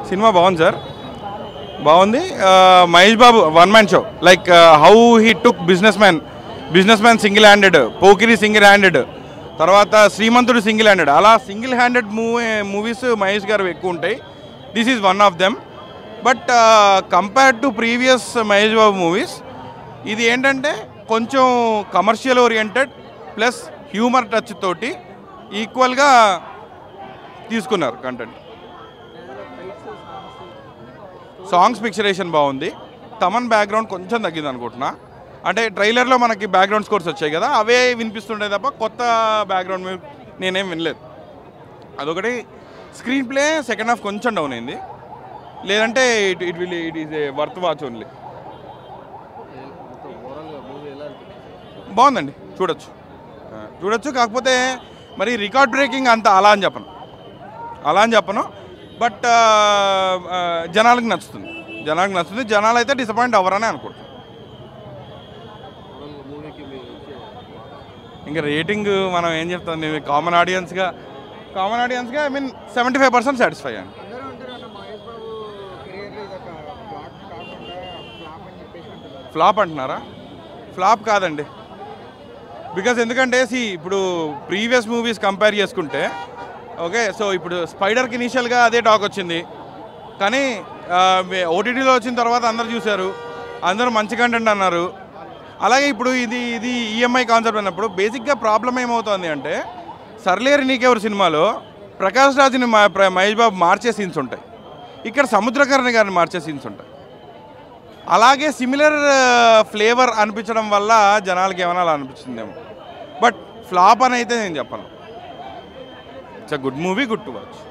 cinema బాగుంది sir బాగుంది ఆ, Mahesh Babu one man show like how he took business man business man single handed Pokiri single handed తర్వాత Srimanthudu single handed అలా single handed movie movies Mahesh గారు ఎక్కువ ఉంటాయి this is one of them but compare to previous Mahesh Babu movies ఇది ఏంటంటే కొంచెం commercial oriented plus humour touch తోటి ఈక్వల్గా తీసుకున్నారు కంటెంట్ సాంగ్స్ పిక్చరేషన్ బాగుంది తమన్ బ్యాక్గ్రౌండ్ కొంచెం తగ్గింది అనుకుంటున్నా అంటే ట్రైలర్లో మనకి బ్యాక్గ్రౌండ్ స్కోర్స్ వచ్చాయి కదా అవే వినిపిస్తుండే తప్ప కొత్త బ్యాక్గ్రౌండ్ మ్యూజిక్ నేనేం వినలేదు అదొకటి స్క్రీన్ ప్లే సెకండ్ హాఫ్ కొంచెం డౌన్ అయింది లేదంటే it it will it is a worth watch only బాగుందండి చూడొచ్చు ఆ, చూడొచ్చు కాకపోతే మరి రికార్డ్ బ్రేకింగ్ అంత అలా అని చెప్పను అలా అని చెప్పను బట్ జనాలకు నచ్చుతుంది జనాలకు నచ్చుతుంది జనాలు అయితే డిసప్పాయింట్ అవ్వరని అనుకుంటున్నాను ఇంకా రేటింగ్ మనం ఏం చెప్తాం నేను కామన్ ఆడియన్స్గా కామన్ ఆడియన్స్గా I mean seventy five percent satisfy అండి అందరూ అంటారు అన్న మహేష్ బాబు కెరియర్లో ఇది ఒక ఫ్లాప్ కాకుండా ఫ్లాప్ అని చెప్పేసి అంటున్నారు ఫ్లాప్ అంటున్నారా ఫ్లాప్ కాదండి బికాజ్ ఎందుకంటే సి ఇప్పుడు ప్రీవియస్ మూవీస్ కంపేర్ చేసుకుంటే ఓకే సో ఇప్పుడు స్పైడర్కి ఇనీషియల్గా అదే టాక్ వచ్చింది కానీ ఓటీటీలో వచ్చిన తర్వాత అందరు చూశారు అందరూ మంచి కంటెంట్ అన్నారు అలాగే ఇప్పుడు ఇది ఇది ఈఎంఐ కాన్సెప్ట్ అన్నప్పుడు బేసిక్గా ప్రాబ్లం ఏమవుతుంది అంటే సర్లేరు నీకెవరు సినిమాలో ప్రకాష్ రాజుని మా ప్ర- మహేష్ బాబు మార్చే సీన్స్ ఉంటాయి ఇక్కడ సముద్రకరణి గారిని మార్చే సీన్స్ ఉంటాయి అలాగే సిమిలర్ ఫ్లేవర్ అనిపించడం వల్ల జనాలకి ఏమైనా అలా అనిపించిందేమో బట్ ఫ్లాప్ అని అయితే నేను చెప్పను it's a good movie good to watch